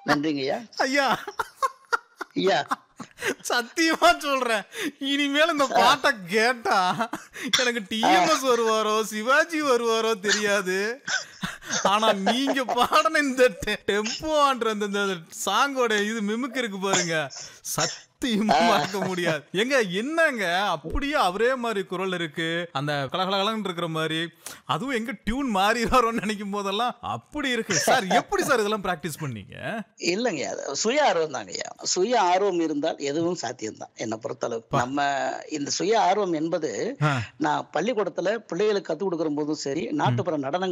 நன்றிங்கய்யா ஐயா ஐயா சத்தியமா சொல்றேன் இனிமேல் இந்த பாட்டை கேட்டா எனக்கு டிஎம்எஸ் வருவாரோ சிவாஜி வருவாரோ தெரியாது ஆனா நீங்க பாடின இந்த டெம்போன்ற அந்த இந்த சாங்கோட இது மிமுக்கு இருக்கு பாருங்க சத்தியமா மறக்க முடியாது எங்க என்னங்க அப்படியே அவரே மாதிரி குரல் இருக்கு அந்த கலகலகலன்னு இருக்கிற மாதிரி அதுவும் எங்க டியூன் மாறி வரோம்னு நினைக்கும் போதெல்லாம் அப்படி இருக்கு சார் எப்படி சார் இதெல்லாம் பிராக்டிஸ் பண்ணீங்க இல்லைங்க அது சுய ஆர்வம் தாங்கய்யா சுய ஆர்வம் இருந்தால் எதுவும் சாத்தியம்தான் என்னை பொறுத்தளவு நம்ம இந்த சுய ஆர்வம் என்பது ஆ. நான் பள்ளிக்கூடத்துல பிள்ளைகளுக்கு கத்துக் கொடுக்குற போதும் சரி நாட்டுப்புற நடனங்கள்